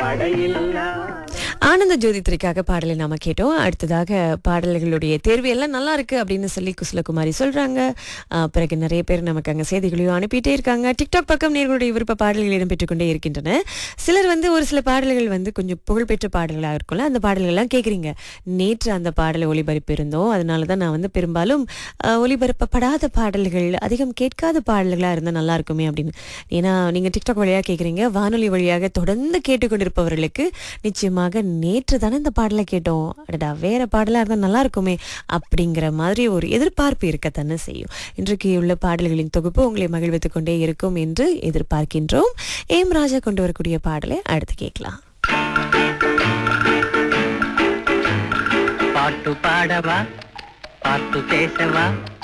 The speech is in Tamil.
வாடையில்லா ஆனந்த ஜோதி திரைக்காக பாடலை நாம கேட்டோம் அடுத்ததாக பாடல்களுடைய தேர்வு எல்லாம் நல்லா இருக்கு அப்படின்னு சொல்லி குசலகுமாரி சொல்றாங்க ஆஹ் பிறகு நிறைய பேர் நமக்கு அங்க செய்திகளையும் அனுப்பிட்டே இருக்காங்க டிக்டாக் பக்கம் நேர்களுடைய விருப்ப பாடல்கள் இடம்பெற்றுக் கொண்டே இருக்கின்றன சிலர் வந்து ஒரு சில பாடல்கள் வந்து கொஞ்சம் புகழ்பெற்ற பாடல்களாக இருக்கும்ல அந்த பாடல்கள் எல்லாம் கேட்குறீங்க நேற்று அந்த பாடலை ஒளிபரப்பு இருந்தோம் அதனால தான் நான் வந்து பெரும்பாலும் ஆஹ் ஒளிபரப்பப்படாத பாடல்கள் அதிகம் கேட்காத பாடல்களாக இருந்தால் நல்லா இருக்குமே அப்படின்னு ஏன்னா நீங்கள் டிக்டாக் வழியாக கேட்குறீங்க வானொலி வழியாக தொடர்ந்து கேட்டுக்கொண்டிருப்பவர்களுக்கு நிச்சயமாக நேற்று தானே இந்த பாடலை கேட்டோம் அடடா வேற பாடலாக இருந்தால் நல்லா இருக்குமே அப்படிங்கிற மாதிரி ஒரு எதிர்பார்ப்பு இருக்கத்தானே செய்யும் இன்றைக்கு உள்ள பாடல்களின் தொகுப்பு உங்களை மகிழ்வித்துக் கொண்டே இருக்கும் என்று எதிர்பார்க்கின்றோம் ஏம் ராஜா கொண்டு வரக்கூடிய பாடலை அடுத்து கேட்கலாம் பாட்டு பாடவா பாட்டு பேசவா